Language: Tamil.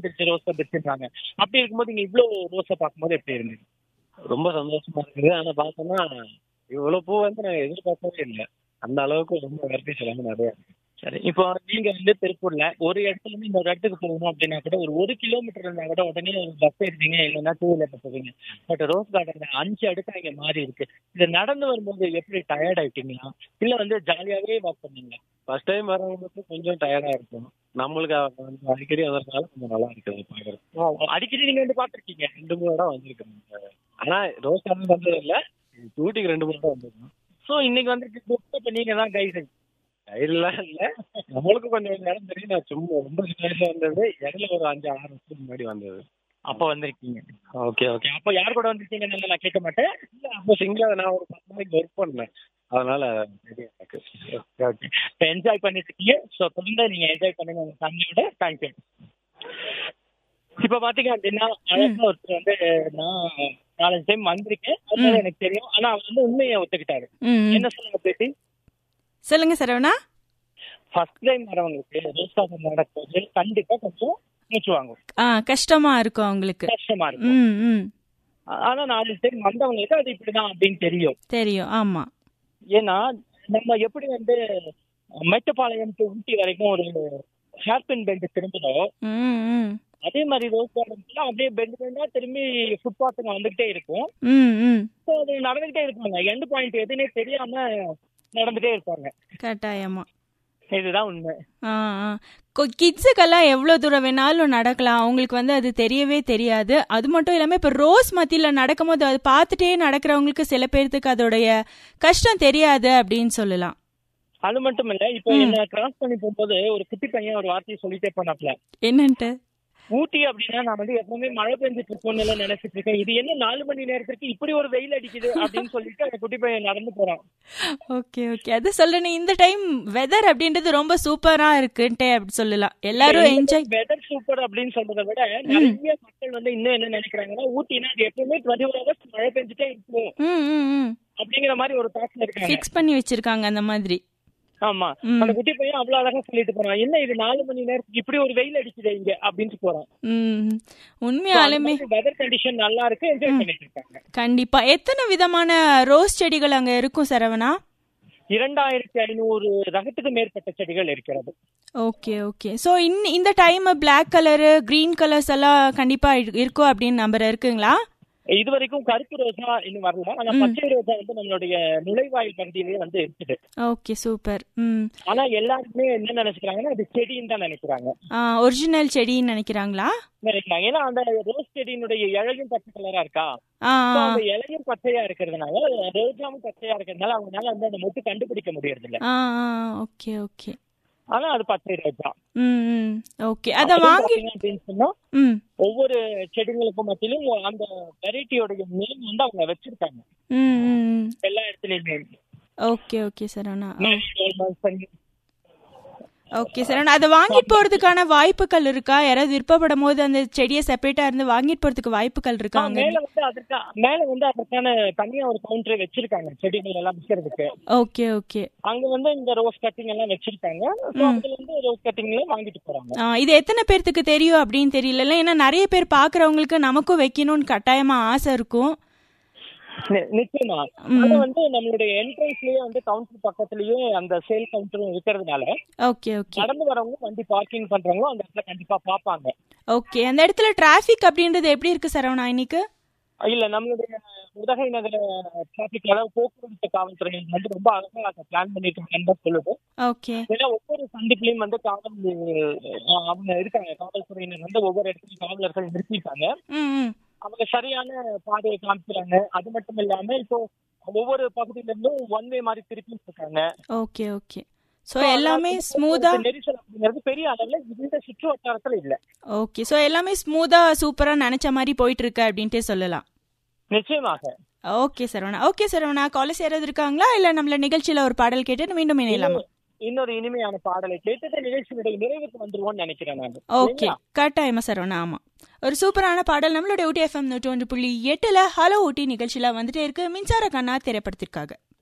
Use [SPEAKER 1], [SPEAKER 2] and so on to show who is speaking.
[SPEAKER 1] வந்துருச்சு ரோஸ் வந்துருச்சுன்றாங்க அப்படி இருக்கும்போது நீங்க இவ்வளவு ரோஸை பார்க்கும்போது எப்படி இருந்தது
[SPEAKER 2] ரொம்ப சந்தோஷமா இருக்குது ஆனா பார்த்தோம்னா இவ்வளவு பூ வந்து நான் எதிர்பார்க்கவே இல்லை அந்த அளவுக்கு ரொம்ப வெரைட்டிஸ் எல்லாமே நிறைய இருக்கு
[SPEAKER 1] சரி இப்போ நீங்க வந்து திருப்பூர்ல ஒரு இடத்துல இருந்து இன்னொரு இடத்துக்கு போகணும் அப்படின்னா கூட ஒரு ஒரு கிலோமீட்டர் இருந்தா கூட உடனே ஒரு பஸ் ஏறுவீங்க இல்லைன்னா டூ வீலர்ல போவீங்க பட் ரோஸ் கார்டன்ல அஞ்சு அடுக்கா இங்க மாறி இருக்கு இது நடந்து வரும்போது எப்படி டயர்ட் ஆயிட்டீங்களா இல்ல வந்து ஜாலியாவே வாக் பண்ணீங்களா
[SPEAKER 2] ஃபர்ஸ்ட் டைம் வரவங்களுக்கு கொஞ்சம் டயர்டா இருக்கும் நம்மளுக்கு அது அடிக்கடி வந்ததுனால கொஞ்சம் நல்லா இருக்குது பாக்குறது
[SPEAKER 1] அடிக்கடி நீங்க வந்து பாத்திருக்கீங்க
[SPEAKER 2] ரெண்டு மூணு இடம் வந்திருக்கேன் ஆனா ரோஸ் கார்டன் வந்தது இல்ல ஊட்டிக்கு ரெண்டு மூணு இடம் வந்திருக்கோம்
[SPEAKER 1] சோ இன்னைக்கு வந்து இப்ப நீங்க தான் கைடு
[SPEAKER 2] டைரிலாம் இல்ல நம்மளுக்கு கொஞ்சம் இடம் தெரியும் நான் சும்மா ரொம்ப சின்ன வயசுல வந்தது இடையில ஒரு அஞ்சு ஆறு வருஷத்துக்கு முன்னாடி வந்தது
[SPEAKER 1] அப்ப வந்திருக்கீங்க
[SPEAKER 2] ஓகே ஓகே
[SPEAKER 1] அப்ப யார் கூட வந்திருக்கீங்கன்னு நான் கேட்க மாட்டேன்
[SPEAKER 2] இல்ல அப்போ சிங்கிளா நான் ஒரு பத்து நாளைக்கு ஒர்க் பண்ணேன் அதனால தெரியும் எனக்கு
[SPEAKER 1] ஓகே இப்போ என்ஜாய் பண்ணிட்டு இருக்கீங்க ஸோ தொடர்ந்து நீங்க என்ஜாய் பண்ணுங்க உங்க ஃபேமிலியோட தேங்க்யூ இப்போ பாத்தீங்க அப்படின்னா அழகா ஒருத்தர் வந்து நான் நாலஞ்சு டைம் வந்திருக்கேன் அதனால எனக்கு தெரியும் ஆனா அவர் வந்து உண்மையை ஒத்துக்கிட்டாரு
[SPEAKER 3] ம்
[SPEAKER 1] என்ன சொல்லுங்க பேசி
[SPEAKER 3] சொல்லுங்க சரவணா
[SPEAKER 1] ஃபர்ஸ்ட் டைம் வரவங்களுக்கு ரோஸ் கார்டன் நடக்கும்போது கண்டிப்பா கொஞ்சம் மூச்சு வாங்கும்
[SPEAKER 3] ஆ கஷ்டமா இருக்கும் அவங்களுக்கு
[SPEAKER 1] கஷ்டமா இருக்கும்
[SPEAKER 3] ம் ம்
[SPEAKER 1] ஆனா நாலு டைம் வந்தவங்களுக்கு அது இப்படிதான் அப்படின்னு தெரியும்
[SPEAKER 3] தெரியும் ஆமா
[SPEAKER 1] ஏன்னா நம்ம எப்படி வந்து மெட்டப்பாளையம் டு ஊட்டி வரைக்கும் ஒரு ஹேர்பின் பெண்ட் திரும்புதோ
[SPEAKER 3] ம் ம்
[SPEAKER 1] அதே மாதிரி ரோஸ் கார்டன்ஸ்லாம் அப்படியே பெண்ட் பெண்டா திரும்பி ஃபுட்பாத்துங்க வந்துகிட்டே இருக்கும்
[SPEAKER 3] ம் ம்
[SPEAKER 1] ஸோ அது நடந்துகிட்டே இருப்பாங்க எண்ட் பாயிண்ட் எதுனே தெரியாம நடந்துட்டே இருப்பாங்க
[SPEAKER 3] கட்டாயமா
[SPEAKER 1] இதுதான் உண்மை
[SPEAKER 3] ஆ ஆ கிட்ஸுக்கெல்லாம் எவ்வளோ தூரம் வேணாலும் நடக்கலாம் அவங்களுக்கு வந்து அது தெரியவே தெரியாது அது மட்டும் இல்லாமல் இப்போ ரோஸ் மத்தியில் நடக்கும்போது அது பார்த்துட்டே நடக்கிறவங்களுக்கு சில பேர்த்துக்கு அதோடைய கஷ்டம் தெரியாது அப்படின்னு சொல்லலாம்
[SPEAKER 1] அது மட்டும் இல்ல இப்போ என்ன கிராஸ் பண்ணி போகும்போது ஒரு குட்டி பையன் ஒரு வார்த்தையை சொல்லிட்டே போனாப்ல
[SPEAKER 3] என்னன்ட்டு
[SPEAKER 1] ஊட்டி அப்படின்னா நான் வந்து எப்பவுமே மழை பெஞ்சிட்டு இருக்கும்னு எல்லாம் நினைச்சிட்டு இருக்கேன் இது என்ன நாலு மணி நேரத்துக்கு இப்படி ஒரு வெயில் அடிக்குது அப்படின்னு சொல்லிட்டு அந்த குட்டி பையன் நடந்து போறான்
[SPEAKER 3] ஓகே ஓகே அது சொல்றேனே இந்த டைம் வெதர் அப்படின்றது ரொம்ப சூப்பரா இருக்குன்ட்டே அப்படி சொல்லலாம் எல்லாரும் என்ஜாய்
[SPEAKER 1] வெதர் சூப்பர் அப்படின்னு சொல்றதை விட நிறைய மக்கள் வந்து இன்னும் என்ன நினைக்கிறாங்கன்னா ஊட்டினா அது எப்பவுமே டுவெண்ட்டி ஃபோர் ஹவர்ஸ் மழை பெஞ்சிட்டே இருக்கும்
[SPEAKER 3] ம் ம் ம்
[SPEAKER 1] அப்படிங்கிற மாதிரி ஒரு தாட்ல இருக்காங்க
[SPEAKER 3] ஃபிக்ஸ் பண்ணி வச்சிருக்காங்க அந்த மாதிரி
[SPEAKER 1] ஆமா
[SPEAKER 3] ம்.
[SPEAKER 1] அந்த குட்டி பையன் அவ்வளவு அழகா சொல்லிட்டு போறான் என்ன இது நாலு மணி நேரத்துக்கு இப்படி ஒரு வெயில் அடிக்குது இங்க அப்படின்னு போறான்
[SPEAKER 3] ம் உண்மையாலுமே
[SPEAKER 1] வெதர் கண்டிஷன் நல்லா இருக்கு என்ஜாய் பண்ணிட்டு இருக்காங்க
[SPEAKER 3] கண்டிப்பா எத்தனை விதமான ரோஸ் செடிகள் அங்க இருக்கும் சரவணா
[SPEAKER 1] இரண்டாயிரத்தி ஐநூறு ரகத்துக்கு மேற்பட்ட செடிகள் இருக்கிறது
[SPEAKER 3] ஓகே ஓகே ஸோ இன் இந்த time black colour green colours எல்லாம் கண்டிப்பா இரு- இருக்கும் அப்படின்னு நம்பர் இருக்குங்களா
[SPEAKER 1] இது வரைக்கும் கருப்பு ரோஜா இன்னும் வரல ஆனா பச்சை ரோஜா வந்து நம்மளுடைய நுழைவாயில் பகுதியிலேயே வந்து இருக்குது
[SPEAKER 3] ஓகே சூப்பர் ம்
[SPEAKER 1] ஆனா எல்லாருக்குமே என்ன நினைச்சுக்கிறாங்கன்னா அது செடின்னு தான் நினைக்கிறாங்க
[SPEAKER 3] ஒரிஜினல் செடின்னு நினைக்கிறாங்களா
[SPEAKER 1] நினைக்கிறாங்க ஏன்னா அந்த ரோஸ் செடியினுடைய இலையும் பச்சை கலரா இருக்கா
[SPEAKER 3] ஆ
[SPEAKER 1] So,
[SPEAKER 3] ஆ,
[SPEAKER 1] அந்த இலையும் பச்சையா இருக்கிறதுனால ரோஜாவும் பச்சையா இருக்கிறதுனால அவங்களால வந்து அந்த மொட்டு கண்டுபிடிக்க முடியறது இல்ல
[SPEAKER 3] ஆ ஆ ஓகே ஓகே
[SPEAKER 1] ஆனா அது பச்சை ரோஜா
[SPEAKER 3] ம் ம் ஓகே அதை
[SPEAKER 1] அதுவும்
[SPEAKER 3] வாங்கி
[SPEAKER 1] பாத்தீங்க அப்படின்னு சொன்னா
[SPEAKER 3] ம்
[SPEAKER 1] ஒவ்வொரு செடிகளுக்கும் மத்தியிலும் அந்த வெரைட்டியோடைய நேம் வந்து அவங்க வச்சிருக்காங்க
[SPEAKER 3] ம் ம், ம்
[SPEAKER 1] எல்லா இடத்துலயுமே
[SPEAKER 3] okay okay Saravana
[SPEAKER 1] Marigold, Mulsanne.
[SPEAKER 3] Okay Saravana அதை வாங்கிட்டு போறதுக்கான வாய்ப்புகள் இருக்கா யாராவது விருப்பப்படும் போது அந்த செடியை செப்பரேட்டா இருந்து வாங்கிட்டு போறதுக்கு வாய்ப்புகள்
[SPEAKER 1] ஆ,
[SPEAKER 3] இருக்காங்க
[SPEAKER 1] மேல வந்து அதற்கா மேல வந்து அதற்கான தனியா ஒரு கவுண்டர் வச்சிருக்காங்க செடிகள் எல்லாம் விற்கிறதுக்கு
[SPEAKER 3] ஓகே ஓகே
[SPEAKER 1] அங்க வந்து இந்த ரோஸ் கட்டிங் எல்லாம் வச்சிருக்காங்க So, அதுல வந்து ரோஸ் கட்டிங்ல வாங்கிட்டு போறாங்க
[SPEAKER 3] ஆ, இது எத்தனை பேர்த்துக்கு தெரியும் அப்படின்னு தெரியல ஏன்னா நிறைய பேர் பாக்குறவங்களுக்கு நமக்கும் வைக்கணும்னு கட்டாயமா ஆசை இருக்கும்
[SPEAKER 1] நி- நிச்சயமா அது வந்து நம்மளுடைய என்ட்ரன்ஸ்லயே வந்து கவுண்டர் பக்கத்துலயே அந்த சேல் கவுண்டரும் இருக்கிறதுனால
[SPEAKER 3] ஓகே ஓகே
[SPEAKER 1] நடந்து வரவங்க வண்டி பார்க்கிங் பண்றவங்க அந்த இடத்துல கண்டிப்பா பாப்பாங்க
[SPEAKER 3] ஓகே அந்த இடத்துல டிராஃபிக் அப்படின்றது எப்படி இருக்கு சரவணா இன்னைக்கு
[SPEAKER 1] இல்ல நம்மளுடைய உதகை நகர டிராபிக் அதாவது போக்குவரத்து காவல்துறை வந்து ரொம்ப அழகா அதை பிளான் பண்ணிருக்காங்கன்னு தான் சொல்லுது
[SPEAKER 3] ஓகே
[SPEAKER 1] ஏன்னா ஒவ்வொரு சந்திப்புலயும் வந்து காவல் அஹ், அவங்க இருக்காங்க காவல்துறையினர் வந்து ஒவ்வொரு இடத்துலயும் காவலர்கள் நிறுத்திட்டாங்க
[SPEAKER 3] ம் ம்
[SPEAKER 1] அவங்க சரியான பாதையை காமிக்கிறாங்க அது மட்டும் இல்லாம இப்போ ஒவ்வொரு பகுதியில இருந்தும் ஒன் வே மாதிரி திருப்பி இருக்காங்க
[SPEAKER 3] ஓகே ஓகே ஸோ எல்லாமே ஸ்மூதா
[SPEAKER 1] நெரிசல் அப்படிங்கிறது பெரிய அளவுல இந்த சுற்று வட்டாரத்துல இல்ல
[SPEAKER 3] ஓகே ஸோ எல்லாமே ஸ்மூதா சூப்பரா நினைச்ச மாதிரி போயிட்டு இருக்கு அப்படின்ட்டே சொல்லலாம்
[SPEAKER 1] நிச்சயமாக
[SPEAKER 3] okay Saravana okay Saravana college யாராவது இருக்காங்களா இல்ல நம்மள நிகழ்ச்சியில ஒரு பாடல் கேட்டு மீண்டும் இணையலாமா
[SPEAKER 1] இன்னொரு இனிமையான பாடலை கேட்டுட்டு நிகழ்ச்சியினுடைய நிறைவுக்கு வந்துருவோம்னு நினைக்கிறேன் நான்
[SPEAKER 3] ஓகே கட்டாயமா சரவணா ஆமா ஒரு சூப்பரான பாடல் நம்மளுடைய ஊட்டி எஃப்எம் நூற்றி ஒன்று புள்ளி எட்டுல ஹலோ ஊட்டி நிகழ்ச்சியில வந்துட்டே இருக்கு மின்சார கண்ணா திரைப்படத்திற்காக